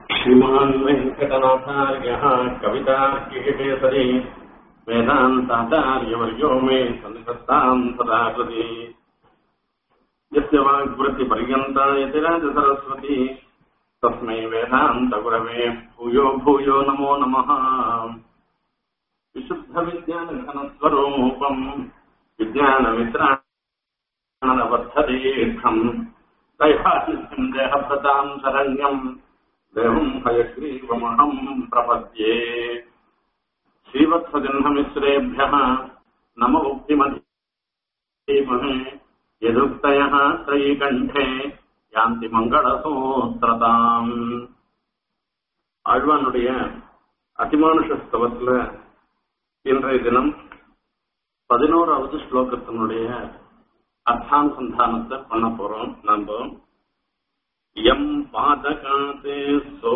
श्रीमान् वेङ्कटनाथार्यः कवितार्किकेसरी वेदान्ताचार्यवर्यो मे सन्निधत्ताम् सदा कृति यस्य वाग्वृत्तिपर्यन्ता यतिराजसरस्वती तस्मै वेदान्तगुरवे भूयो भूयो नमो नमः विशुद्धविज्ञानघनस्वरूपम् विज्ञानमित्राणवद्धदीर्घम् दैहानिध्यम् देहभृताम् शरण्यम् देवम् हयग्रीवमहम् प्रपद्ये श्रीवत्सजह्नमिश्रेभ्यः नम उक्तिमधीमहे यदुक्तयः त्रयीकण्ठे யாந்தி மங்களசூத்திரதாம் ஆழ்வானுடைய அதிமானுஷ ஸ்தவத்துல இன்றைய தினம் பதினோராவது ஸ்லோகத்தினுடைய அர்த்தானுசந்தானத்தை பண்ண போறோம் நாம எம் பாதகாத்தே சோ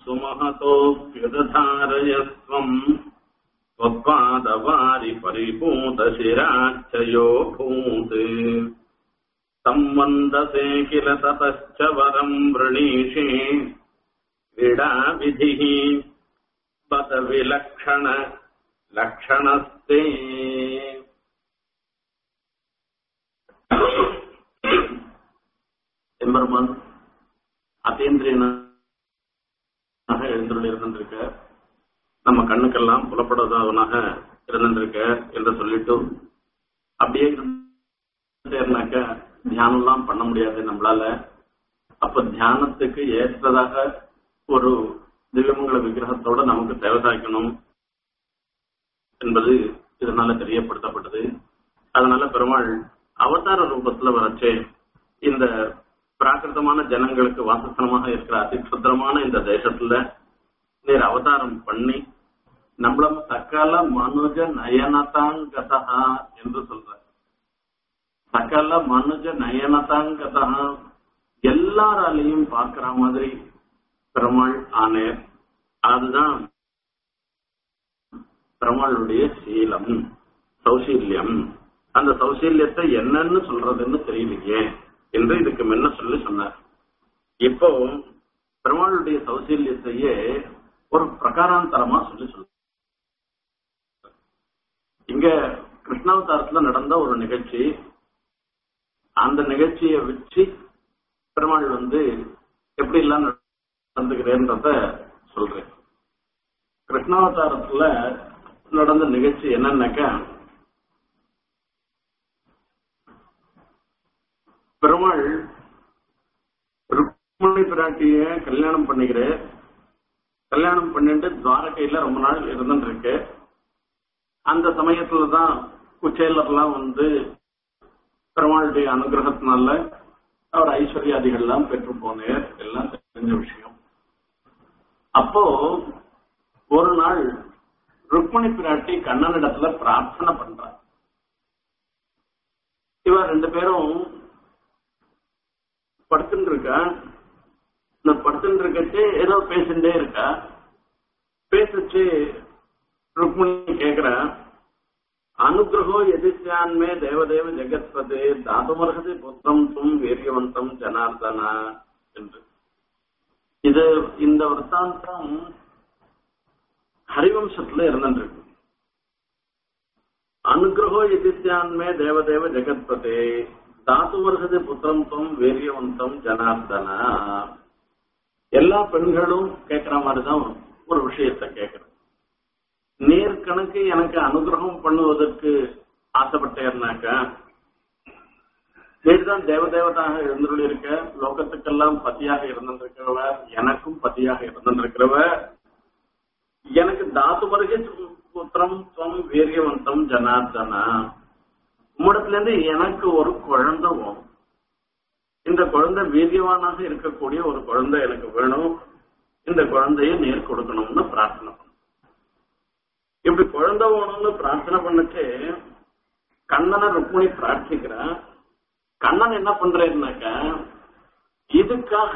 சுமஹதோப்யுதாரயஸ்வம் त्वत्पादवारि परिपूतशिराच्चयो भूत् संवन्दसे किल ततश्च वरम् वृणीषे क्रीडाविधिः बत विलक्षण लक्षणस्ते எம்பெருமான் அதேந்திரியனாக எழுந்துள்ள இருந்திருக்க நம்ம கண்ணுக்கெல்லாம் புலப்படாதவனாக இருந்திருக்க என்று சொல்லிட்டு அப்படியே இருந்தாக்க தியானம்லாம் பண்ண முடியாது நம்மளால அப்ப தியானத்துக்கு ஏற்றதாக ஒரு திவ்யமங்கல விக்கிரகத்தோட நமக்கு தேவை சாய்க்கணும் என்பது இதனால தெரியப்படுத்தப்பட்டது அதனால பெருமாள் அவதார ரூபத்துல வரச்சே இந்த பிராகிருதமான ஜனங்களுக்கு வாசஸ்தனமாக இருக்கிற அதிக்ஷுத்திரமான இந்த தேசத்துல நீர் அவதாரம் பண்ணி நம்மளும் சகல மனுஜ நயனதாங்கதா என்று சொல்ற சகல மனுஜ நயனதாங்கதா எல்லாராலையும் பார்க்கிற மாதிரி பெருமாள் ஆனேர் அதுதான் பெருமாளுடைய சீலம் சௌசீல்யம் அந்த சௌசீல்யத்தை என்னன்னு சொல்றதுன்னு தெரியலையே என்று இதுக்கு முன்ன சொல்லி சொன்னார் இப்போ பெருமாளுடைய சௌசீல்யத்தையே ஒரு பிரகாராந்தரமா சொல்லி சொல்ல இங்க கிருஷ்ணாவதாரத்துல நடந்த ஒரு நிகழ்ச்சி அந்த நிகழ்ச்சியை வச்சு பெருமாள் வந்து எப்படி எல்லாம் நடந்துக்கிறேன்றத சொல்றேன் கிருஷ்ணாவதாரத்துல நடந்த நிகழ்ச்சி என்னன்னாக்கா பெருமாள் ருக்மணி பிராட்டிய கல்யாணம் பண்ணிக்கிற கல்யாணம் பண்ணிட்டு துவாரகையில ரொம்ப நாள் இருந்துட்டு இருக்கு அந்த சமயத்துலதான் குச்சேலர்லாம் வந்து பெருமாளுடைய அனுகிரகத்தினால அவர் ஐஸ்வர்யாதிகள்லாம் பெற்று போனேர் எல்லாம் தெரிஞ்ச விஷயம் அப்போ ஒரு நாள் ருக்மணி பிராட்டி கண்ணனிடத்துல பிரார்த்தனை பண்றார் இவ ரெண்டு பேரும் படுத்துட்டு இருக்கா இந்த படுத்துட்டு இருக்கச்சு ஏதோ பேசிட்டே இருக்கா பேசிச்சு ருக்மணி கேக்குற அனுகிரகோ எதிர்த்தான்மே தேவதேவ ஜெகத்பதே தாதுமர்ஹதி புத்திரம் தும் வீரியவந்தம் ஜனார்தனா என்று இது இந்த வృత్తాந்தம் ஹரிவம்சத்துல இருந்துருக்கு அனுகிரகோ எதிர்த்தான்மே தேவதேவ ஜெகத்பதே தாத்துவர்கது புத்திரம் தும் வீரியவந்தம் ஜனார்தனா எல்லா பெண்களும் கேட்கிற மாதிரிதான் ஒரு விஷயத்த கேட்கறது நேர் கணக்கு எனக்கு அனுகிரகம் பண்ணுவதற்கு ஆசைப்பட்டேன்னாக்கா நீர் தான் தேவதேவதாக இருந்துள்ள இருக்க லோகத்துக்கெல்லாம் பத்தியாக இருந்திருக்கிறவ எனக்கும் பத்தியாக இருந்திருக்கிறவ எனக்கு தாத்து வருகை புத்திரம் துவம் வீரியவந்தம் ஜனார்தனா உம்மிடத்துல இருந்து எனக்கு ஒரு குழந்தை வேணும் இந்த குழந்தை வீரியவானாக இருக்கக்கூடிய ஒரு குழந்தை எனக்கு வேணும் இந்த குழந்தைய நேர் கொடுக்கணும்னு பிரார்த்தனை பண்ண இப்படி குழந்தை வேணும்னு பிரார்த்தனை பண்ணுச்சு கண்ணனை ருக்மிணி பிரார்த்திக்கிறான் கண்ணன் என்ன பண்றேன்னாக்க இதுக்காக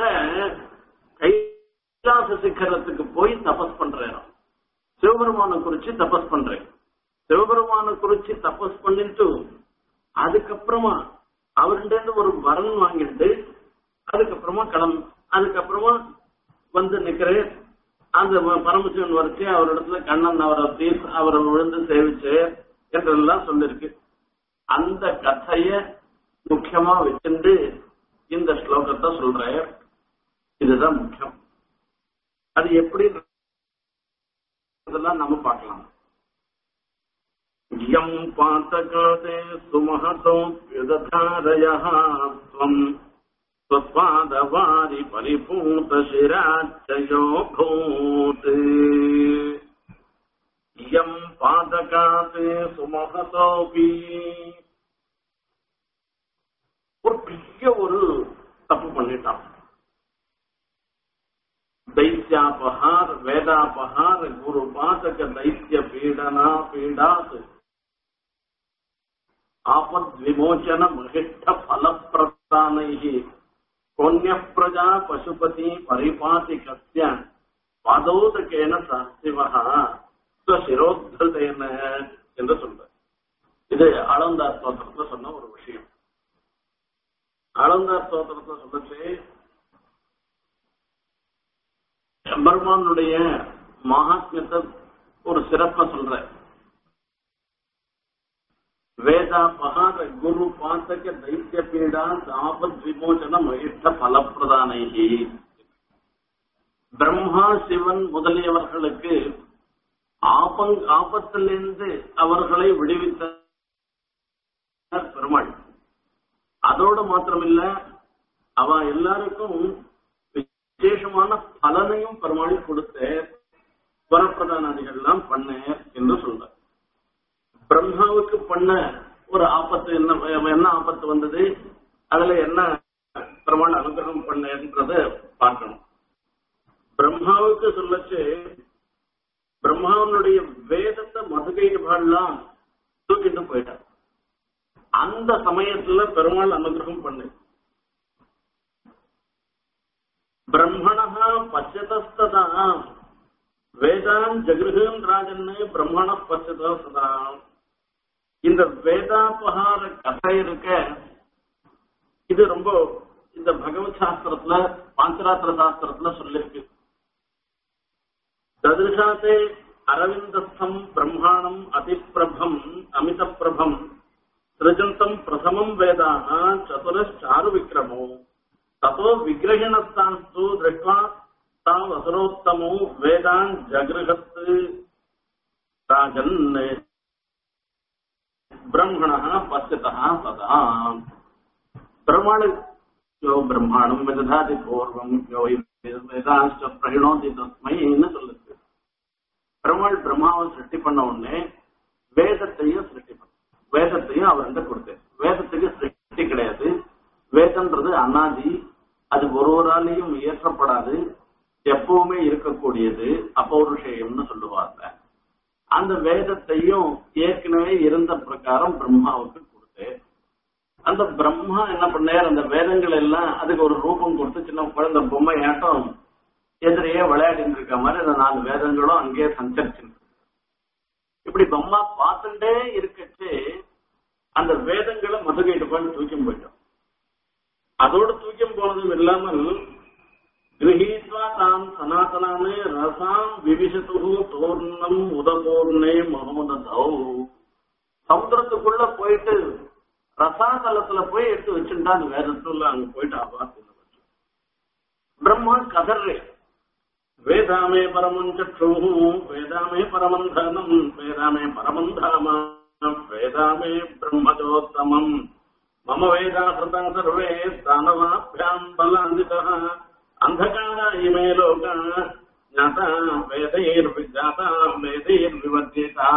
கைலாச சிக்கரத்துக்கு போய் தபஸ் பண்றேன் சிவபெருமான குறிச்சு தபஸ் பண்றேன் சிவபெருமான குறிச்சு தபஸ் பண்ணிட்டு அதுக்கப்புறமா அவர்கிட்ட இருந்து ஒரு வரன் வாங்கிட்டு அதுக்கப்புறமா கிளம்ப அதுக்கப்புறமா வந்து நிக்கிறேன் அந்த ம- பரமசிவன் வரைச்சு அவரிடத்துல கண்ணன் அவரை தீர்த்து அவரை விழுந்து சேவிச்சு என்றெல்லாம் சொல்லிருக்கு அந்த கதைய முக்கியமா வச்சிருந்து இந்த ஸ்லோகத்தை சொல்றேன் இதுதான் முக்கியம் அது எப்படி இதெல்லாம் நம்ம பார்க்கலாம் யம் பாத்தகாதே சுமஹதோப்யுததாரயः त्वम् त्वत्पादवारि परिपूतशिराच्चयो भूत् யம் பாதகாதே சுமஹதோபி ஒரு பெரிய ஒரு தப்பு பண்ணிட்டான் दैत्यापहार वेदापहार गुरुपातक दैत्य पीडना पीडात आपद विमोचन महिष्ठ फल प्रदानैः कोण्य प्रजा पशुपति परिपाति कस्य பாதோதகேன சாஸ்திவः ஸ்வசிரோத்தேன என்று சொல்ற இது ஆளந்தார் ஸ்தோத்திரத்துல சொன்ன ஒரு விஷயம் ஆளந்தார் ஸ்தோத்திரத்துல சொல்லச்சு பெருமானுடைய மகாத்மியத்தை ஒரு சிறப்பா சொல்ற வேதா பகார குரு பாத்தக தைத்திய பீடா தாபத் விமோச்சன மகிழ்த்த பலப்பிரதானைகி பிரம்மா சிவன் முதலியவர்களுக்கு ஆபங் ஆபத்திலிருந்து அவர்களை விடுவித்த பெருமாள் அதோடு மாத்திரமில்ல அவ எல்லாருக்கும் விசேஷமான பலனையும் பெருமாள் கொடுத்த வரப்பிரதானாதிகள்லாம் பண்ண என்று சொல்ற பிரம்மாவுக்கு பண்ண ஒரு ஆபத்து என்ன என்ன ஆபத்து வந்தது அதுல என்ன பெருமாள் அனுகிரகம் பண்ணன்றத பார்க்கணும் பிரம்மாவுக்கு சொல்லச்சு பிரம்மாவனுடைய வேதத்தை மதுகைகள்லாம் தூக்கிட்டு போயிட்டார் அந்த சமயத்துல பெருமாள் அனுகிரகம் பண்ணு பிரம்மணா பச்சதஸ்ததா வேதான் ஜகிருகன் ராஜன்னு பிரம்மண பச்சதஸ்ததா இந்த வேதாபகார கதை இருக்க இது ரொம்ப இந்த பகவத் சாஸ்திரத்துல பாஞ்சராத்திர சாஸ்திரத்துல சொல்லிருக்கு ததிருஷாத்தே அரவிந்தஸ்தம் பிரம்மாணம் அதிப்பிரபம் அமிதப்பிரபம் சிருஜந்தம் பிரதமம் வேதாக சதுரச்சாரு விக்ரமோ ततो विग्रहिणस्तांस्तु दृष्ट्वा ताम् असुरोत्तमो वेदान् जगृहत् राजन् ब्रह्मणः पश्यतः तदा ब्रह्मण यो ब्रह्माणम् विदधाति पूर्वम् यो वेदांश्च प्रहिणोति तस्मै ன்னு சொல்லுது பெருமாள் பிரம்மாவை சிருஷ்டி பண்ண உடனே வேதத்தையும் சிருஷ்டி பண்ண வேதத்தையும் அவர் கொடுத்தார் வேதத்துக்கு சிருஷ்டி கிடையாது வேதன்றது அனாதி அது ஒருவராலையும் இயற்றப்படாது எப்பவுமே இருக்கக்கூடியது அப்பௌருஷயம்னு சொல்லுவாங்க அந்த வேதத்தையும் ஏற்கனவே இருந்த பிரகாரம் பிரம்மாவுக்கு கொடுத்து அந்த பிரம்மா என்ன பண்ணார் அந்த வேதங்கள் எல்லாம் அதுக்கு ஒரு ரூபம் கொடுத்து சின்ன குழந்தை பொம்மை ஆட்டம் எதிரையே விளையாடிட்டு இருக்க மாதிரி அந்த நாலு வேதங்களும் அங்கேயே சஞ்சரிச்சு இப்படி பிரம்மா பார்த்துட்டே இருக்கச்சு அந்த வேதங்களை மதுகைட்டு போய் தூக்கி போயிட்டோம் அதோடு தூக்கம் போனதும் இல்லாமல் கிரகீத்வா தாம் சனாதனானே ரசாம் விவிசத்து தோர்ணம் உதபோர்ணே மகோததௌ சமுத்திரத்துக்குள்ள போயிட்டு ரசாதலத்துல போய் எடுத்து வச்சுட்டா அந்த வேதத்துல அங்க போயிட்டு ஆபாத்து பிரம்மா கதர்றே வேதாமே பரமம் சக்ஷு வேதாமே பரமம் தனம் வேதாமே பரமம் தாம வேதாமே பிரம்மஜோத்தமம் मम वेदाहृतम् सर्वे दानवाभ्याम् बलान्वितः अन्धकारा इमे लोका ज्ञाता वेदैर्विजाता वेदैर्विवर्जिता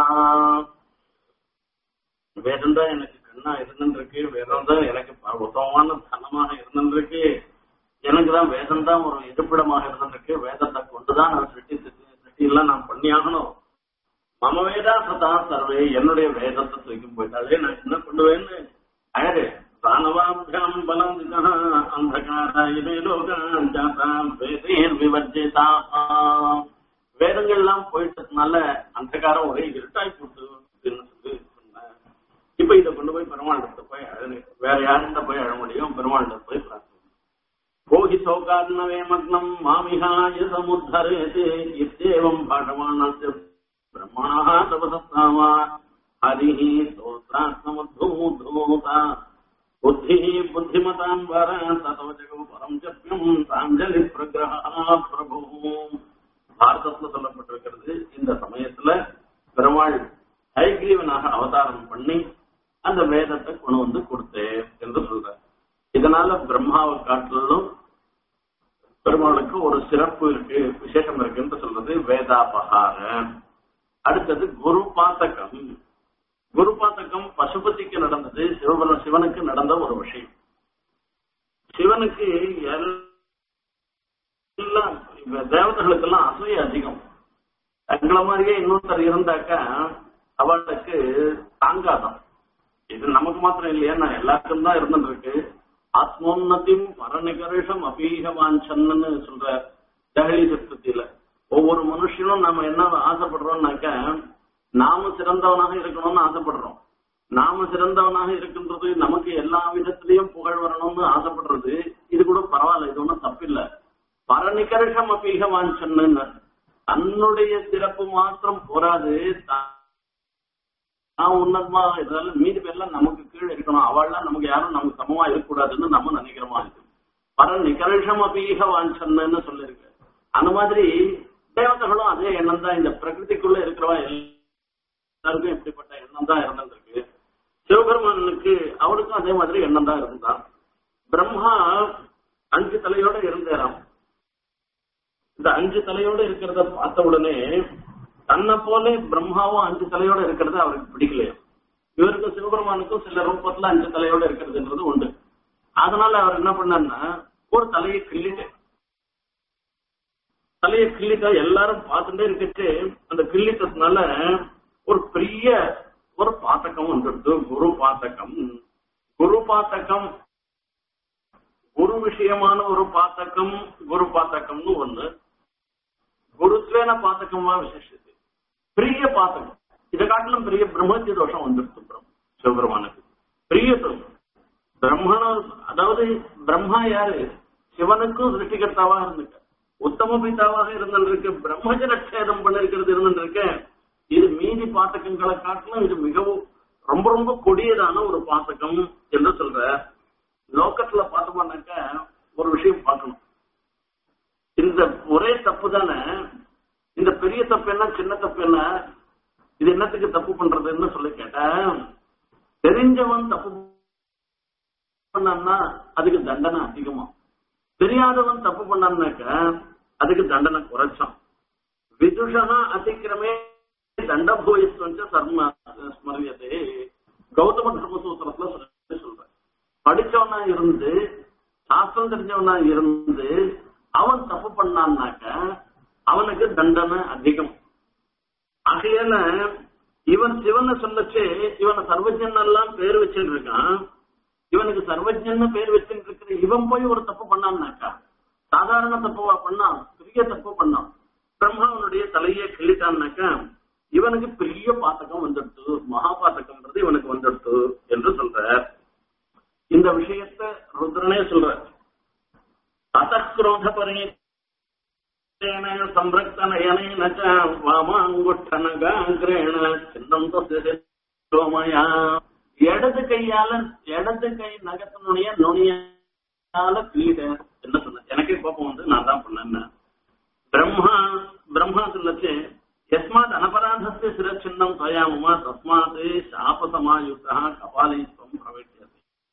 வேதம் தான் எனக்கு கண்ணா இருந்துருக்கு வேதம் தான் எனக்கு ப- உத்தமமான தனமாக இருந்துருக்கு எனக்கு தான் வேதம் தான் ஒரு இருப்பிடமாக இருந்துருக்கு வேதத்தை கொண்டுதான் நான் சிருஷ்டி சிருஷ்டி எல்லாம் நான் பண்ணியாகணும் மம வேதா சதா சர்வே என்னுடைய வேதத்தை தூக்கி போயிட்டாலே நான் என்ன பண்ணுவேன்னு அழகு தானவாபியாம் பலம் அந்தகார இமே லோகான் ஜாதாம் வேதைர் விவர்ஜிதா வேதங்கள்லாம் போயிட்டதுனால அந்தகாரம் ஒரே இருட்டாய் போட்டு அப்படின்னு சொல்லி சொன்னேன் இப்ப இதை கொண்டு போய் பெருமாள்கிட்ட போய் அழகு வேற யார்கிட்ட போய் அழ முடியும் பெருமாள்கிட்ட போய் பிரார்த்தனை கோஹி சௌகார்ணவே மக்னம் மாமிகாய சமுத்தரேதே இத்தேவம் பாடமானஸ்ய பிரம்மணः தபசத்தாமா ஹரிः स्तोत्रात्मधूता बुद्धिः बुद्धिमताम् वर ततो जगौ பரம் ஜப்யம் சாஞ்சலி பிரகிரகா பிரபு பாரதத்துல சொல்லப்பட்டிருக்கிறது இந்த சமயத்துல பெருமாள் ஹைகிரீவனாக அவதாரம் பண்ணி அந்த வேதத்தை கொண்டு வந்து கொடுத்தேன் என்று சொல்ற இதனால பிரம்மாவை காட்டிலும் பெருமாளுக்கு ஒரு சிறப்பு இருக்கு விசேஷம் இருக்குன்னு சொல்றது வேதாபகார அடுத்தது குரு பாத்தகம் குரு பாத்தகம் பசுபதிக்கு நடந்தது சிவபல சிவனுக்கு நடந்த ஒரு விஷயம் சிவனுக்கு எல்லாம் தேவதைகளுக்கெல்லாம் அசூய அதிகம் தங்களை மாதிரியே இன்னொருத்தர் இருந்தாக்கா அவளுக்கு தாங்காதான் இது நமக்கு மாத்திரம் இல்லையா நான் எல்லாருக்கும் தான் இருந்துருக்கு ஆத்மோன்னதியும் பரநிகரிஷம் அபீக வாஞ்சன்னு சொல்ற ஜெகலி சப்தத்தில ஒவ்வொரு மனுஷனும் நாம என்ன ஆசைப்படுறோம்னாக்க நாம சிறந்தவனாக இருக்கணும்னு ஆசைப்படுறோம் நாம சிறந்தவனாக இருக்கின்றது நமக்கு எல்லா விதத்திலையும் புகழ் வரணும்னு ஆசைப்படுறது இது கூட பரவாயில்ல இது ஒன்றும் தப்பில்லை பரநிகரிஷம் அபீக வாஞ்சன்னு தன்னுடைய சிறப்பு மாத்திரம் போராது நான் உன்னதமா இதனால மீதி பேர்லாம் நமக்கு கீழே இருக்கணும் அவள்லாம் நமக்கு யாரும் நமக்கு சமமா இருக்கக்கூடாதுன்னு நம்ம நினைக்கிறோமா இருக்கு பர நிகர்ஷம் அபீக வாஞ்சன்னு சொல்லிருக்கு அந்த மாதிரி தேவதைகளும் அதே எண்ணம் தான் இந்த பிரகிருதிக்குள்ள இருக்கிறவா எல்லாருக்கும் இப்படிப்பட்ட எண்ணம் தான் இருந்திருக்கு சிவபெருமானுக்கு அவருக்கும் அதே மாதிரி எண்ணம் தான் இருந்தான் பிரம்மா அஞ்சு தலையோட இருந்தேராம் இந்த அஞ்சு தலையோட இருக்கிறத பார்த்த உடனே தன்னை போல பிரம்மாவும் அஞ்சு தலையோட இருக்கிறது அவருக்கு பிடிக்கலையா இவருக்கு சிவபெருமானுக்கும் சில ரூபத்துல அஞ்சு தலையோட இருக்கிறதுன்றது உண்டு அதனால அவர் என்ன பண்ணார்னா ஒரு தலையை கிள்ளிட்டு தலையை கிள்ளிட்டா எல்லாரும் பார்த்துட்டே இருக்கச்சு அந்த கிள்ளிட்டதுனால ஒரு பெரிய ஒரு பாத்தகம் வந்துடுது குரு பாத்தகம் குரு பாத்தகம் குரு விஷயமான ஒரு பாத்தகம் குரு பாத்தகம்னு ஒண்ணு குருத்வேன பாத்தகமா விசேஷது பெரிய பாத்தகம் இதை காட்டிலும் பெரிய பிரம்மத்திய தோஷம் வந்துடுது பிரம் சிவபெருமானுக்கு பெரிய தோஷம் பிரம்மண அதாவது பிரம்மா யாரு சிவனுக்கும் சிருஷ்டிகர்த்தாவாக இருந்துக்க உத்தம பிதாவாக இருந்திருக்கு பிரம்மஜனக்ஷேதம் பண்ணிருக்கிறது இருந்திருக்க இது மீதி பாத்தகங்களை காட்டிலும் இது மிகவும் ரொம்ப ரொம்ப கொடியதான ஒரு பாத்தகம் என்று சொல்ற லோக்கத்துல பார்த்தோம்னாக்க ஒரு விஷயம் பார்க்கணும் இந்த ஒரே தப்பு தானே இந்த பெரிய தப்பு என்ன சின்ன தப்பு என்ன இது என்னத்துக்கு தப்பு பண்றதுன்னு சொல்லி கேட்டேன் தெரிஞ்சவன் தப்பு பண்ணான்னா அதுக்கு தண்டனை அதிகமா தெரியாதவன் தப்பு பண்ணான்னாக்க அதுக்கு தண்டனை குறைச்சான் விதுஷா அதிக்கிரமே தண்டபூயத்துவம் சர்ம ஸ்மரியதே கௌதம தர்மசூத்திரத்துல சொல்லி சொல்றேன் படிச்சவனா இருந்து சாஸ்திரம் தெரிஞ்சவனா இருந்து அவன் தப்பு பண்ணான்னாக்க அவனுக்கு தண்டனை அதிகம் ஆகையால இவன் சிவனை சொல்லச்சு இவனை சர்வஜன் எல்லாம் பேர் வச்சுட்டு இருக்கான் இவனுக்கு சர்வஜன்னு பேர் வச்சுட்டு இருக்கிற இவன் போய் ஒரு தப்பு பண்ணான்னாக்கா சாதாரண தப்புவா பண்ணான் பெரிய தப்பு பண்ணான் பிரம்மாவனுடைய தலையை கிள்ளிட்டான்னாக்கா இவனுக்கு பெரிய பாத்தகம் வந்துடுத்து மகா பாத்தகம்ன்றது இவனுக்கு வந்துடுத்து என்று சொல்ற இந்த விஷயத்த ருத்ரனே சொல்ற ததக்ரோத பரேன சம்ரக்தனயனேன ச வாமாங்குஷ்டனகாங்கிரேண சின்னம் தோமயா இடது கையால இடது கை நகத்தினுடைய நுனியால கிளீட என்ன சொன்ன எனக்கே கோபம் வந்து நான் தான் பண்ணேன் பிரம்மா பிரம்மா சொல்லச்சு எஸ்மாத் அனபராதஸ்ய சிரச்சின்னம் தயாமுமா தஸ்மாத் சாபசமாயுக்தா கபாலித்வம் பிரவேசியது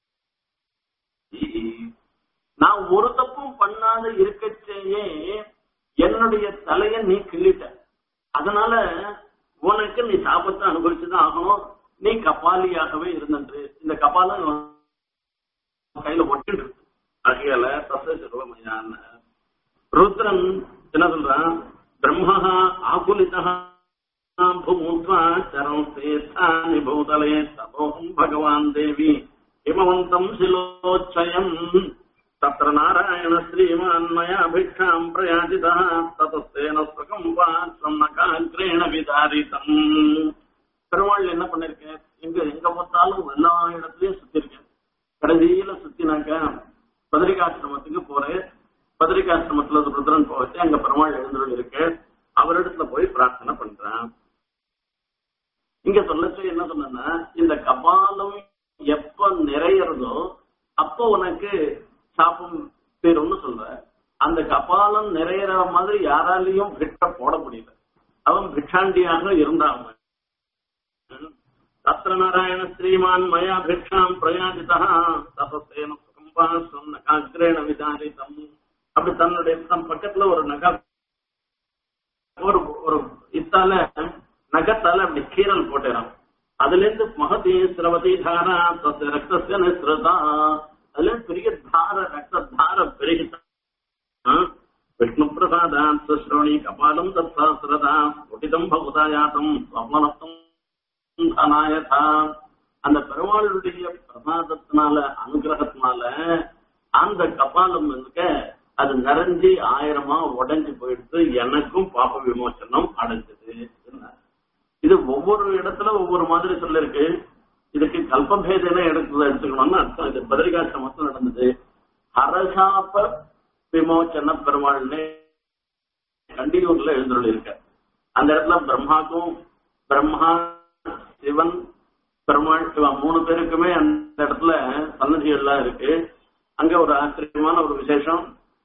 நான் ஒரு தப்பும் பண்ணாத இருக்கச்சேயே என்னுடைய தலைய நீ கிள்ளிட்ட அதனால உனக்கு நீ சாபத்தை அனுபவிச்சுதான் ஆகணும் நீ கபாலியாகவே இருந்தன்று இந்த கபாலம் கையில ஒட்டிட்டு இருக்கு ஆகையால தச சிறுவமையான ருத்ரன் என்ன சொல்றான் பிரம்மா ஆகுலிதா பூத்வா சரம் சேத்தானி பூதலே தபோகம் பகவான் தேவி हिमवन्तम् शिलोच्छयम् तत्र नारायण श्रीमान् मया भिक्षाम् प्रयाचितः ततस्तेन सुकम्पात्रम् नकाग्रेण விதாரிதம் பெருமாள் என்ன பண்ணிருக்கேன் எங்க எங்க பார்த்தாலும் எல்லா இடத்துலயும் சுத்தி இருக்கேன் கடைசியில சுத்தினாக்க பதரிகாசிரமத்துக்கு போறேன் அவரிடத்துல போய் பிரார்த்தனை பண்றான் இங்க சொல்லச்சு என்ன சொன்னா இந்த கபாலம் எப்ப நிறையறதோ அப்போ உனக்கு சாப்பம் தீரும்னு சொல்ற அந்த கபாலம் நிறையற மாதிரி யாராலையும் பிட்ட போட முடியல அவன் பிக்ஷாண்டியாக இருந்தான் தத்திர நாராயண ஸ்ரீமான் மயா பிக்ஷாம் பிரயாஜிதா தபசேன சுகம்பாசம் நகாகிரேண விதாரிதம் அப்படி தன்னுடைய தன் பக்கத்துல ஒரு நகா ஒரு ஒரு இத்தால நகத்தால அப்படி கீரல் போட்டுறான் அதுல இருந்து மகதி சிரவதி தாரா தஸ் ரக்தஸ்ய நிஸ்ருதா அதுல இருந்து பெரிய தார ரத்த தார பெருகிட்டான் விஷ்ணு பிரசாதாத் சுஸ்ரோணி கபாலம் தத்சாஸ்திரதா ஒட்டிதம் பகுதாயாத்தம் ஸ்வப்னஸ்தம் அநாயதா அந்த பெருமாளுடைய பிரசாதத்தினால அனுகிரகத்தினால அந்த கபாலம் இருக்க அது நிறைஞ்சு ஆயிரமா உடைஞ்சு போயிடுத்து எனக்கும் பாப்ப விமோசனம் அடைஞ்சது இது ஒவ்வொரு இடத்துல ஒவ்வொரு மாதிரி சொல்லிருக்கு இதுக்கு கல்பபேதன இடத்துல எடுத்துக்கணும்னு அர்த்தம் இது பதிரிகாசிரமத்தில் நடந்தது ஹரசாப விமோச்சன பெருமாள்னு கண்டியூர்ல எழுந்துள்ள இருக்க அந்த இடத்துல பிரம்மாக்கும் பிரம்மா சிவன் பெருமாள் இவன் மூணு பேருக்குமே அந்த இடத்துல சன்னதிகள்லாம் இருக்கு அங்க ஒரு ஆச்சரியமான ஒரு விசேஷம்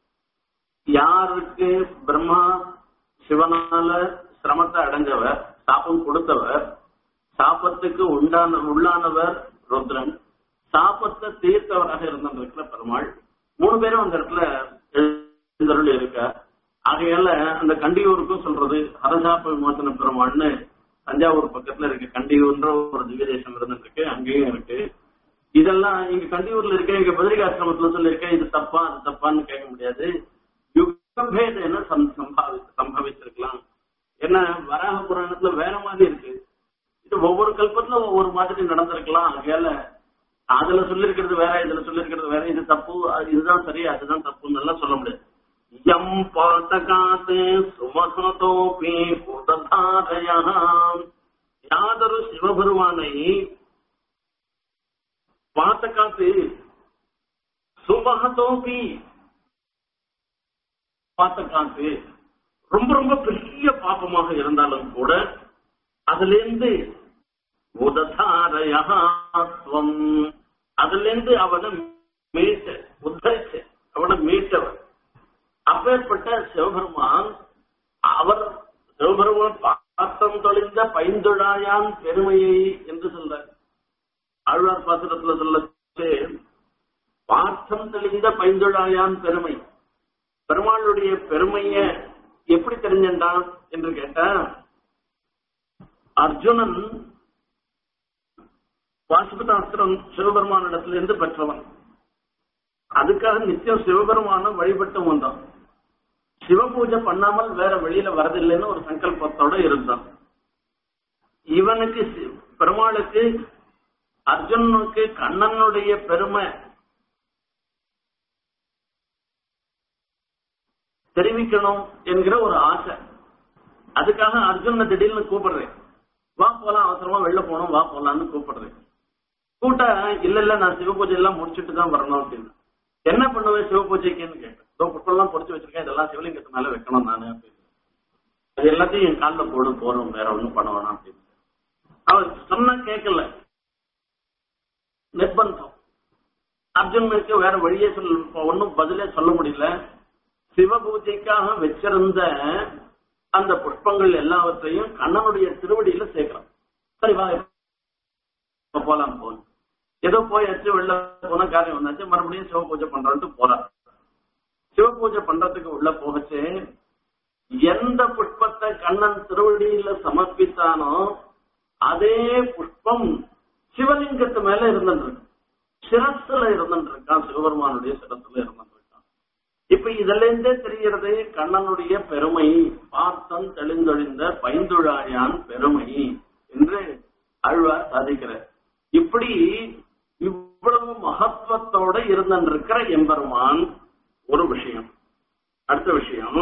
யாருக்கு பிரம்மா சிவனால சிரமத்தை அடைஞ்சவர் சாபம் கொடுத்தவர் சாபத்துக்கு உண்டான உள்ளானவர் ருத்ரன் சாபத்தை தீர்த்தவராக இருந்திருக்கிற பெருமாள் மூணு பேரும் அந்த இடத்துல எழுந்தருள் இருக்க ஆகையால அந்த கண்டியூருக்கும் சொல்றது ஹரசாப விமோசன பெருமாள்னு தஞ்சாவூர் பக்கத்துல இருக்கு கண்டியூர்ன்ற ஒரு திவ்ய தேசம் இருந்துருக்கு அங்கேயும் இருக்கு இதெல்லாம் இங்க கண்டியூர்ல இருக்க இங்க பதிரிகாசிரமத்துல சொல்லியிருக்க இது தப்பா அது தப்பான்னு கேட்க முடியாது யுகபேத என்ன சம்பாவி சம்பவிச்சிருக்கலாம் ஏன்னா வராக புராணத்துல வேற மாதிரி இருக்கு இது ஒவ்வொரு கல்பத்துல ஒவ்வொரு மாதிரி நடந்திருக்கலாம் ஆகையால அதுல சொல்லிருக்கிறது வேற இதுல சொல்லிருக்கிறது வேற இது தப்பு இதுதான் சரி அதுதான் தப்புன்னு எல்லாம் சொல்ல முடியாது எம் பாத்தகாத்து சுமசதோபி புததாரயாம் யாதொரு சிவபெருமானை பாத்தகாத்து சுமகதோபி பாத்தகாத்து ரொம்ப ரொம்ப பெரிய பாப்பமாக இருந்தாலும் கூட அதுல இருந்து உததாரயத்துவம் அதுல இருந்து அவனை மீட்ட உத்தரிச்ச அவனை மீட்டவர் அப்பேற்பட்ட சிவபெருமான் அவர் சிவபெருமான் பாத்தம் தொழிந்த பைந்தொழாயான் பெருமையை என்று சொல்றார் ஆழ்வார் பாத்திரத்துல சொல்லச்சு பார்த்தம் தெளிந்த பைந்தொழாயான் பெருமை பெருமாளுடைய பெருமைய எப்படி தெரிஞ்சான் என்று கேட்டா அர்ஜுனன் பாசுபதாஸ்திரம் சிவபெருமானிடத்திலிருந்து பெற்றவன் அதுக்காக நித்தியம் சிவபெருமான வழிபட்டு வந்தான் சிவ பூஜை பண்ணாமல் வேற வெளியில வரதில்லைன்னு ஒரு சங்கல்பத்தோட இருந்தான் இவனுக்கு பெருமாளுக்கு அர்ஜுனனுக்கு கண்ணனுடைய பெருமை தெரிவிக்கணும் என்கிற ஒரு ஆசை அதுக்காக அர்ஜுன திடீர்னு கூப்பிடுறேன் வா போலாம் அவசரமா வெளில போனோம் வா போலாம்னு கூப்பிடுறேன் கூட்டா இல்ல இல்ல நான் சிவ பூஜை எல்லாம் முடிச்சுட்டு தான் வரணும் அப்படின்னு என்ன பண்ணுவேன் சிவ பூஜைக்குன்னு கேட்டேன் இதோ புட்பெல்லாம் பொடிச்சு வச்சிருக்கேன் இதெல்லாம் சிவலிங்கத்து மேல வைக்கணும் நானு அப்படின்னு அது எல்லாத்தையும் என் காலில் போடு போறோம் வேற ஒண்ணும் பண்ண வேணாம் அப்படின்னு அவர் சொன்னா கேட்கல நிர்பந்தம் அர்ஜுனனுக்கு வேற வழியே சொல்ல ஒன்னும் பதிலே சொல்ல முடியல சிவ பூஜைக்காக வச்சிருந்த அந்த புஷ்பங்கள் எல்லாவற்றையும் கண்ணனுடைய திருவடியில சேர்க்கலாம் சரி வா போலாம் போன் ஏதோ போயாச்சு வெளில போன காரியம் வந்தாச்சு மறுபடியும் சிவ பூஜை பண்றோம்ட்டு போறார் சிவ பூஜை பண்றதுக்கு உள்ள போகச்சு எந்த புஷ்பத்தை கண்ணன் திருவடியில சமர்ப்பித்தானோ அதே புஷ்பம் சிவலிங்கத்து மேல இருந்துருக்கு சிரஸ்ல இருந்துருக்கான் சிவபெருமானுடைய சிரஸ்ல இருந்துருக்கான் இப்ப இதுல இருந்தே தெரிகிறது கண்ணனுடைய பெருமை பார்த்தன் தெளிந்தொழிந்த பைந்துழாயான் பெருமை என்று அழ்வார் சாதிக்கிறார் இப்படி இவ்வளவு மகத்துவத்தோட இருந்திருக்கிற எம்பெருமான் ஒரு விஷயம் அடுத்த விஷயம்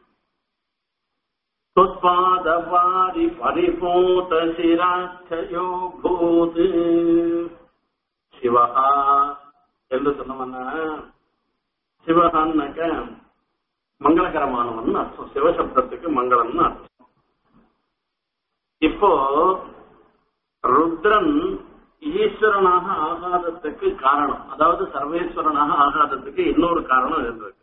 துத்பாதவாரி பரிபூத சிராட்சயோ பூத் சிவஹா என்று சொன்னவன சிவகான்னாக்க மங்களகரமானவன் அர்த்தம் சிவசப்தத்துக்கு மங்களம்னு அர்த்தம் இப்போ ருத்ரன் ஈஸ்வரனாக ஆகாதத்துக்கு காரணம் அதாவது சர்வேஸ்வரனாக ஆகாதத்துக்கு இன்னொரு காரணம் இருந்திருக்கு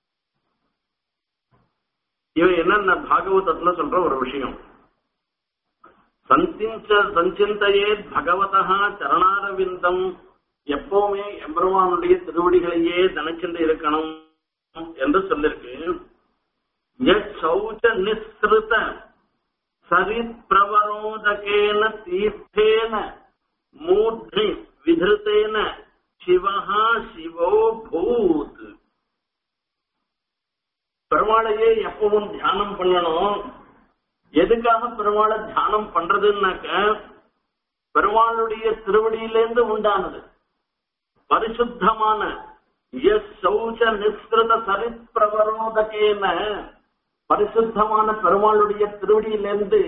இவன் என்னென்ன பாகவதத்துல சொல்ற ஒரு விஷயம் சந்திஞ்ச சஞ்சிந்தையே பகவதா சரணாரவிந்தம் எப்பவுமே எம்பெருமானுடைய திருவடிகளையே நினைச்சிட்டு இருக்கணும் என்று சொல்லிருக்கு சௌச்ச நிஸ்ருத சரித் பிரவரோதகேன தீர்த்தேன மூர்த்தி விதிருத்தேன சிவஹா சிவோ பூத் பெருமாளையே எப்பவும் தியானம் பண்ணணும் எதுக்காக பெருமாளை தியானம் பண்றதுன்னாக்க பெருமாளுடைய திருவடியிலேருந்து உண்டானது பரிசுத்தமான எஸ் சௌச்ச நிஸ்கிருத சரித் பிரவரோதகேன பரிசுத்தமான பெருமாளுடைய திருவடியிலிருந்து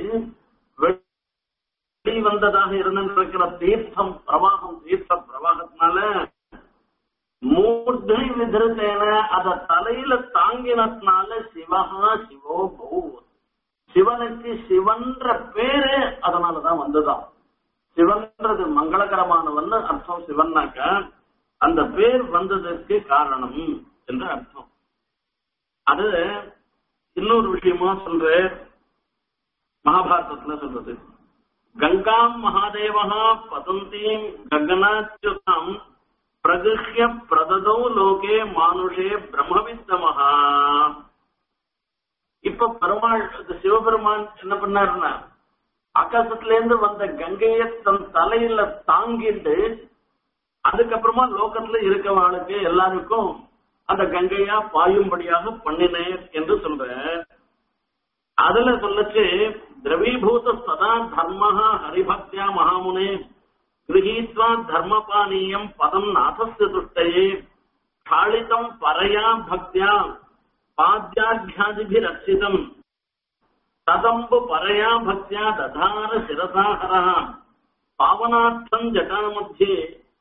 வெளி வந்ததாக இருந்திருக்கிற தீர்த்தம் பிரவாகம் தீர்த்த பிரவாகத்தினால மூர்த்தி விதிருத்தேன அத தலையில தாங்கினதுனால சிவகா சிவோ பௌ சிவனுக்கு சிவன்ற பேரு அதனாலதான் வந்ததாம் சிவன்றது மங்களகரமானவன் அர்த்தம் சிவன்னாக்க அந்த பேர் வந்ததற்கு காரணம் என்று அர்த்தம் அது இன்னொரு விஷயமா சொல்ற மகாபாரதத்துல சொல்றது கங்காம் மகாதேவா பதந்தீம் ககனாச்சுதாம் பிரகிருஷ்ய பிரததோ லோகே மானுஷே பிரம்மவித்தமஹா இப்ப பெருமாள் சிவபெருமான் என்ன பண்ணாருன்னா ஆகாசத்துல இருந்து வந்த கங்கைய தன் தலையில தாங்கிட்டு அதுக்கப்புறமா லோகத்துல இருக்கவங்களுக்கு எல்லாருக்கும் அந்த கங்கையா பாயும்படியாக பண்ணினேன் என்று சொல்ற அதுல சொல்லச்சு திரவீபூத சதா தர்மஹா ஹரிபக்தியா மகாமுனே கிரகீத்வா தர்மபானீயம் பதம் நாதஸ்ய துஷ்டயே காளிதம் பரையா பக்தியா பாத்யாத்தியாதிபிரட்சிதம் ததம்பு பரையா பக்தியா ததார சிரசாஹர பாவனார்த்தம் ஜட்டாமத்தியே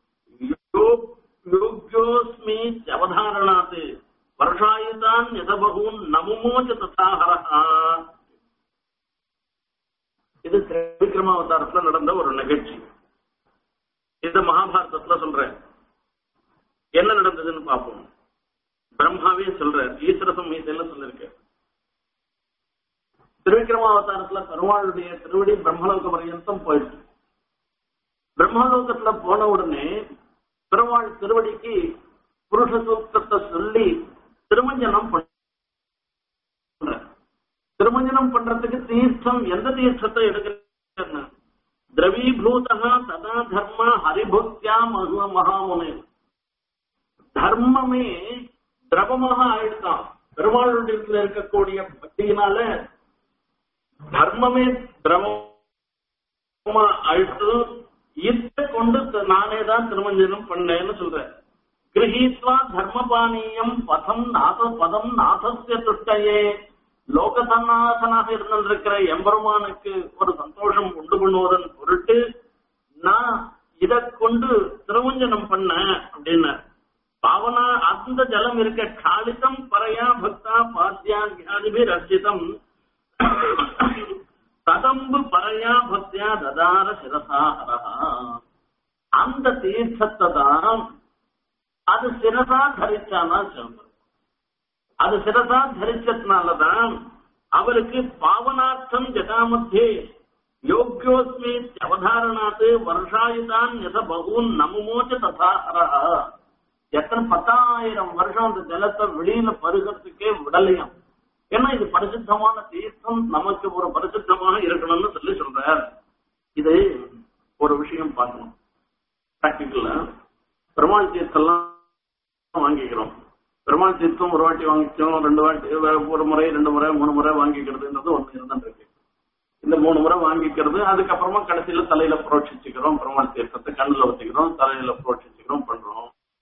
யோக்யோஸ்மி அவதாரணாத் வருஷாயுதான் யதபகூன் நமுமோச்ச ததாஹரஹா இது திரிவிக்ரமாவதாரத்துல நடந்த ஒரு நிகழ்ச்சி இந்த மகாபாரதத்துல சொல்றேன் என்ன நடந்ததுன்னு பார்ப்போம் பிரம்மாவே சொல்ற ஈஸ்வர சம்ஹீதையில சொல்லிருக்க திருவிக்ரமாவதாரத்துல பெருமாளுடைய திருவடி பிரம்மலோக பர்யந்தம் போயிடுச்சு பிரம்மலோகத்துல போன உடனே பெருமாள் திருவடிக்கு புருஷ சூக்தத்தை சொல்லி திருமஞ்சனம் பண்ற திருமஞ்சனம் பண்றதுக்கு தீர்த்தம் எந்த தீர்த்தத்தை எடுக்கிறது திரவீபூதா ததா தர்ம ஹரிபக்தியா மகு மகாமுனே தர்மமே திரவமாக ஆயிடுதான் பெருமாளுடைய இருக்கக்கூடிய பக்தியினால தர்மமே திரவமா ஆயிட்டு இதை கொண்டு நானே தான் திருமஞ்சனம் பண்ணேன்னு சொல்றேன் கிரகீத்வா தர்மபானீயம் பதம் நாத பதம் நாதஸ்ய துஷ்டையே லோகசன்னாசனாக இருந்திருக்கிற எம்பெருமானுக்கு ஒரு சந்தோஷம் உண்டு பண்ணுவதன் பொருட்டு நான் இதை கொண்டு திருமஞ்சனம் பண்ண அப்படின்னு பாவனா அந்த ஜலம் இருக்க காலிதம் பரையா பக்தா பாத்தியா தியாதிபி ரசிதம் கதம்பு பரையா பக்தியா ததார சிரசாஹரா அந்த தீர்த்தத்தை தான் அது சிரசா தரிச்சானா சொல்றது அது சிரசா தரிச்சதுனாலதான் அவருக்கு பாவனார்த்தம் ஜகாமத்தியே யோக்கியோஸ்மி அவதாரணாத்து வருஷாயுதான் எத பகூன் நமுமோச்ச ததாஹரா எத்தனை பத்தாயிரம் வருஷம் அந்த ஜலத்தை வெளியில பருகிறதுக்கே விடலையாம் ஏன்னா இது பரிசுத்தமான தீர்த்தம் நமக்கு ஒரு பரிசுத்தமாக இருக்கணும்னு சொல்லி சொல்றார் இது ஒரு விஷயம் பார்க்கணும் பிராக்டிக்கல்ல பெருமாள் தீர்த்தம்லாம் வாங்கிக்கிறோம் பெருமாள் தீர்த்தம் ஒரு வாட்டி வாங்கிக்கிறோம் ரெண்டு வாட்டி ஒரு முறை ரெண்டு முறை மூணு முறை வாங்கிக்கிறதுன்றது ஒன்று இருந்தா இருக்கு இந்த மூணு முறை வாங்கிக்கிறது அதுக்கப்புறமா கடைசியில தலையில புரோட்சிச்சுக்கிறோம் பெருமாள் தீர்த்தத்தை கண்ணுல வச்சுக்கிறோம் தலையில புரோட்சிச்சுக்கிறோம் பண்றோம்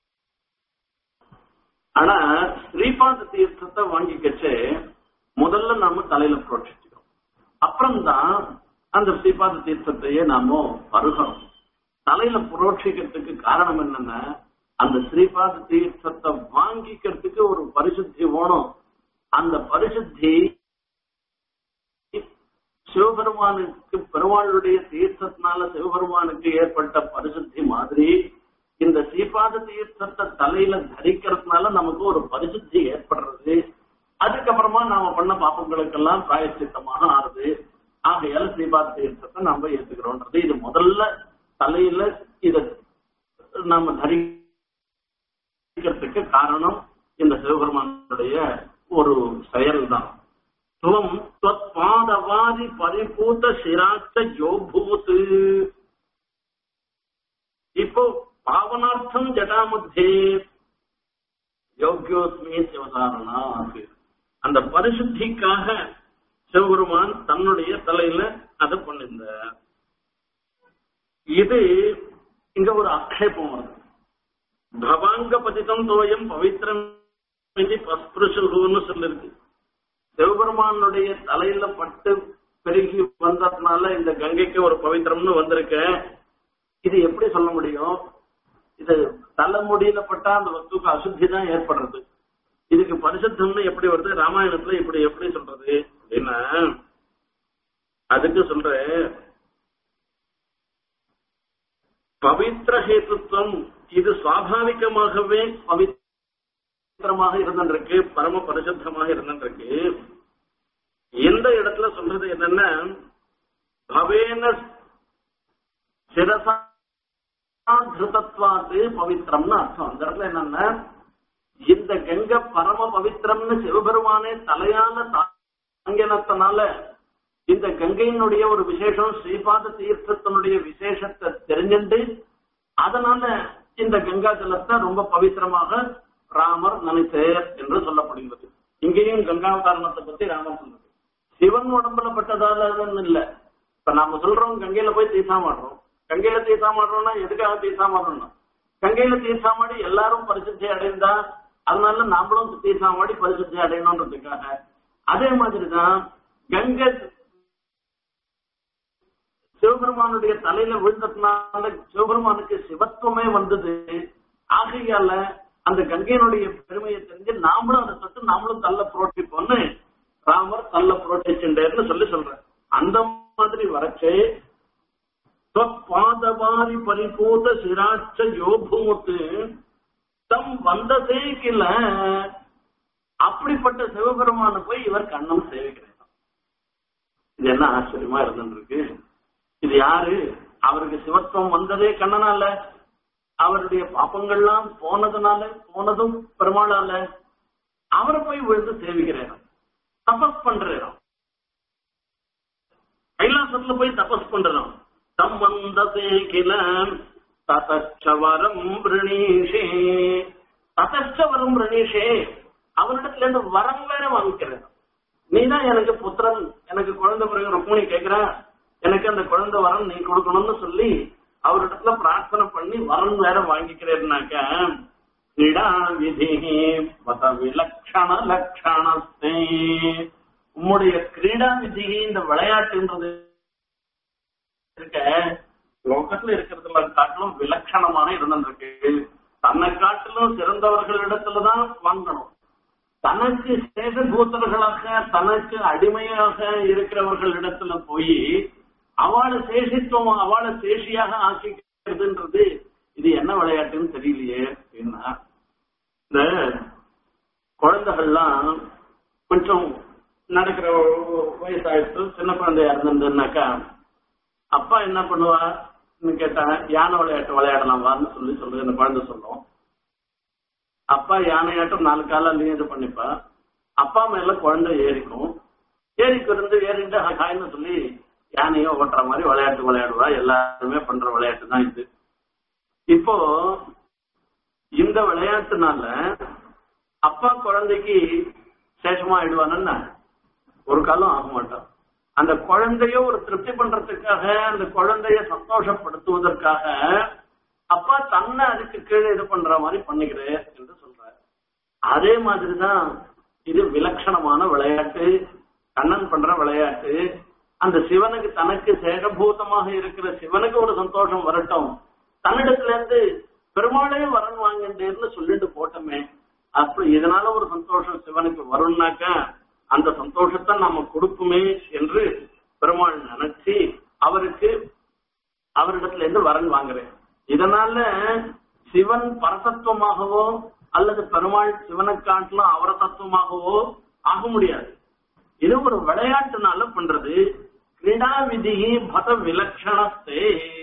ஆனா ஸ்ரீபாத தீர்த்தத்தை வாங்கிக்கச்சு முதல்ல நாம தலையில புரோட்சிச்சுக்கிறோம் அப்புறம்தான் அந்த ஸ்ரீபாத தீர்த்தத்தையே நாம பருகிறோம் தலையில புரோட்சிக்கிறதுக்கு காரணம் என்னன்னா அந்த ஸ்ரீபாத தீர்த்தத்தை வாங்கிக்கிறதுக்கு ஒரு பரிசுத்தி வேணும் அந்த பரிசுத்தி சிவபெருமானுக்கு பெருமாளுடைய தீர்த்தத்தினால சிவபெருமானுக்கு ஏற்பட்ட பரிசுத்தி மாதிரி இந்த சீபாத தீர்த்தத்தை தலையில தரிக்கிறதுனால நமக்கு ஒரு பரிசுத்தி ஏற்படுறது அதுக்கப்புறமா நாம பண்ண பாப்பங்களுக்கெல்லாம் பிராயச்சித்தமாக ஆறுது ஆகையால ஸ்ரீபாத தீர்த்தத்தை நாம ஏத்துக்கிறோம்ன்றது இது முதல்ல தலையில இத நாம தரிக்கிறதுக்கு காரணம் இந்த சிவபெருமானுடைய ஒரு செயல் தான் துவம் பாதவாதி பரிபூத சிராச்ச யோபூத் இப்போ பாவனார்த்தம் ஜடாமத்தே யோகியோஸ்மி சிவதாரணா அந்த பரிசுத்திக்காக சிவபெருமான் தன்னுடைய தலையில அதை பண்ணிருந்தார் இது இங்க ஒரு ஆக்ஷேபம் வருது பவாங்க பதிதம் தோயம் பவித்திரம் இது பஸ்பிருஷுன்னு சொல்லிருக்கு சிவபெருமானுடைய தலையில பட்டு பெருகி வந்ததுனால இந்த கங்கைக்கு ஒரு பவித்திரம்னு வந்திருக்க இது எப்படி சொல்ல முடியும் இது தலைமுடியில பட்டா அந்த வஸ்துக்கு அசுத்தி தான் ஏற்படுறது இதுக்கு பரிசுத்தம்னு எப்படி வருது ராமாயணத்துல இப்படி எப்படி சொல்றது அப்படின்னா அதுக்கு சொல்றேன் பவித்திர ஹேத்துவம் இது சுவாபாவிகமாகவே பவித்திரமாக இருந்திருக்கு பரம பரிசுத்தமாக இருந்திருக்கு எந்த இடத்துல சொல்றது என்னன்னா பவேன சிரசா திருத்தத்வாத்து பவித்திரம்னு அர்த்தம் அந்த இடத்துல என்னன்னா இந்த கங்கை பரம பவித்திரம்னு சிவபெருமானே தலையால தாங்கினத்தினால இந்த கங்கையினுடைய ஒரு விசேஷம் ஸ்ரீபாத தீர்த்தத்தினுடைய விசேஷத்தை தெரிஞ்சுட்டு அதனால இந்த கங்கா ஜலத்தை ரொம்ப பவித்திரமாக ராமர் நினைத்தார் என்று சொல்லப்படுகிறது இங்கேயும் கங்காவதாரணத்தை பத்தி ராமர் சொல்றது சிவன் உடம்புல பட்டதால இல்ல இப்ப நாம சொல்றோம் கங்கையில போய் தீசாமாடுறோம் கங்கையில தீசாமாடுறோம்னா எதுக்காக தீசாமாடுறோம்னா கங்கையில தீசாமாடி எல்லாரும் பரிசுத்தி அடைந்தா அதனால நாமளும் தீசாமாடி பரிசுத்தி அடையணும்ன்றதுக்காக அதே மாதிரிதான் கங்கை சிவபெருமானுடைய தலையில விழுந்ததுனால சிவபெருமானுக்கு சிவத்துவமே வந்தது ஆகையால அந்த கங்கையினுடைய பெருமையை தெரிஞ்சு நாமளும் அதை தொட்டு நாமளும் தள்ள புரோட்டி பொண்ணு ராமர் தள்ள புரோட்டி சென்றேர்னு சொல்லி சொல்றேன் அந்த மாதிரி வரச்சே பாதவாரி பரிபூத சிராட்ச யோபூத்து தம் வந்ததே கில அப்படிப்பட்ட சிவபெருமான போய் இவர் கண்ணம் சேவிக்கிறார் இது என்ன ஆச்சரியமா இருந்துருக்கு இது யாரு அவருக்கு சிவத்துவம் வந்ததே கண்ணனால அவருடைய பாப்பங்கள்லாம் போனதுனால போனதும் பெருமாளால அவரை போய் விழுந்து சேவிக்கிறேன் தபஸ் பண்றேன் கைலாசத்துல போய் தபஸ் பண்றோம் சம்பந்ததே கில ததச்சவரம் ரிணீஷே ததச்சவரம் ரிணீஷே அவரிடத்துல இருந்து வரம் வேற வாங்கிக்கிறேன் நீதான் எனக்கு புத்திரன் எனக்கு குழந்தை பிறகு ருக்மணி கேக்குற எனக்கு அந்த குழந்தை வரம் நீ கொடுக்கணும்னு சொல்லி அவரிடத்துல பிரார்த்தனை பண்ணி வரம் வேற வாங்கிக்கிறேன்னாக்க கிரீடா விதி மத விலட்சண லட்சணத்தை உம்முடைய கிரீடா விதி இந்த விளையாட்டுன்றது இருக்க லோகத்துல இருக்கிறதுல காட்டிலும் விலட்சணமான இருந்திருக்கு தன்னை காட்டிலும் சிறந்தவர்களிடத்துலதான் வாங்கணும் தனக்கு சேஷபூத்தர்களாக தனக்கு அடிமையாக இருக்கிறவர்களிடத்துல போய் அவளை சேஷித்துவம் அவளை சேஷியாக ஆக்கிக்கிறதுன்றது இது என்ன விளையாட்டுன்னு தெரியலையே அப்படின்னா இந்த குழந்தைகள்லாம் கொஞ்சம் நடக்கிற வயசாயிட்டு சின்ன குழந்தையா இருந்திருந்தாக்கா அப்பா என்ன பண்ணுவா கேட்டா யானை விளையாட்டு விளையாடலாமான்னு சொல்லி சொல்லு இந்த குழந்தை சொல்லும் அப்பா யானையாட்டம் நாலு காலம் இது பண்ணிப்பா அப்பா மேல குழந்தை ஏறிக்கும் ஏறிக்கு இருந்து ஏறிட்டு ஹாய்னு சொல்லி யானையோ ஓட்டுற மாதிரி விளையாட்டு விளையாடுவா எல்லாருமே பண்ற விளையாட்டு தான் இது இப்போ இந்த விளையாட்டுனால அப்பா குழந்தைக்கு சேஷமா ஆயிடுவானா ஒரு காலம் ஆக மாட்டான் அந்த குழந்தைய ஒரு திருப்தி பண்றதுக்காக அந்த குழந்தைய சந்தோஷப்படுத்துவதற்காக அப்பா தன்னை அதுக்கு கீழே இது பண்ற மாதிரி பண்ணிக்கிறேன் என்று சொல்றாரு அதே மாதிரிதான் இது விலட்சணமான விளையாட்டு கண்ணன் பண்ற விளையாட்டு அந்த சிவனுக்கு தனக்கு சேகபூதமாக இருக்கிற சிவனுக்கு ஒரு சந்தோஷம் வரட்டும் தன்னிடத்துல இருந்து பெருமாளே வரன் வாங்கின்றேன்னு சொல்லிட்டு போட்டோமே அப்படி இதனால ஒரு சந்தோஷம் சிவனுக்கு வரும்னாக்கா அந்த சந்தோஷத்தை நாம கொடுக்குமே என்று பெருமாள் நினைச்சு அவருக்கு அவரிடத்துல இருந்து வரன் வாங்குறேன் இதனால சிவன் பரதத்துவமாகவோ அல்லது பெருமாள் சிவனை காட்டிலும் அவர தத்துவமாகவோ ஆக முடியாது இது ஒரு விளையாட்டுனால பண்றது கிரீடா விதி பத விலட்சணத்தே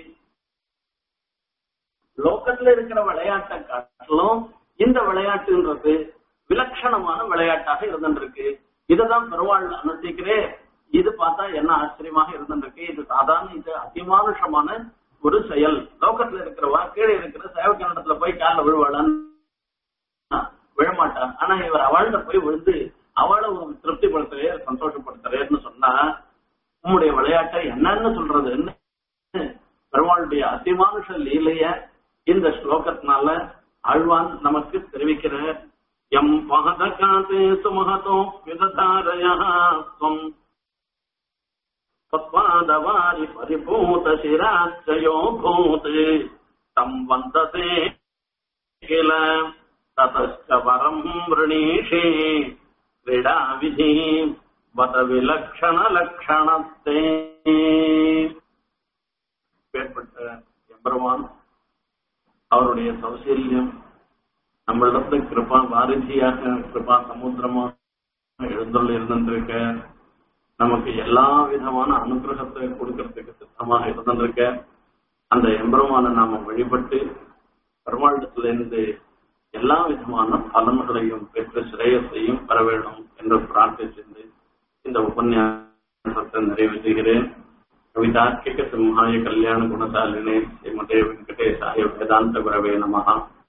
லோக்கத்துல இருக்கிற விளையாட்டை காட்டிலும் இந்த விளையாட்டுன்றது விலட்சணமான விளையாட்டாக இருந்துருக்கு இதுதான் பெருமாள் அனுஷ்டிக்கிறேன் இது பார்த்தா என்ன ஆச்சரியமாக இருந்துருக்கு இது சாதாரண இது அதிமானுஷமான ஒரு செயல் லோக்கத்துல இருக்கிறவா கீழே இருக்கிற சேவக்கனிடத்துல போய் காலில் விழுவாளான்னு விழமாட்டான் ஆனா இவர் அவள்கிட்ட போய் விழுந்து அவளை ஒரு திருப்திப்படுத்துறே சந்தோஷப்படுத்துறேன்னு சொன்னா உம்முடைய விளையாட்டை என்னன்னு சொல்றதுன்னு பெருமாளுடைய அதிமானுஷ லீலைய இந்த ஸ்லோகத்தினால ஆழ்வான் நமக்கு தெரிவிக்கிற எம் மகத காதே சுமகதோ விததாரயா ஸ்வம் त्वत्पादवारि परिभूतशिराश्चयो भूत् तम् वन्दते किल ततश्च वरम् वृणीषे क्रीडाविधिः बत विलक्षणलक्षणत्ते ஏற்பட்ட எம்பெருமான் அவருடைய சௌசல்யம் நம்மளிடத்துல கிருபா வாரிதியாக கிருபா சமுத்திரமா எழுந்துள்ள இருந்திருக்க நமக்கு எல்லா விதமான அனுகிரகத்தை கொடுக்கறதுக்கு சித்தமாக இருந்திருக்க அந்த எம்பெருமான நாம வழிபட்டு பெருமாளத்துல இருந்து எல்லா விதமான பலன்களையும் பெற்று சிரேயத்தையும் பெற வேண்டும் என்று பிரார்த்திச்சிருந்து இந்த உபன்யாசத்தை நிறைவு செய்கிறேன் கவிதார்க்கிக சிம்ஹாய கல்யாண குணசாலினே ஸ்ரீமதே வெங்கடேசாய வேதாந்த குரவே நமகா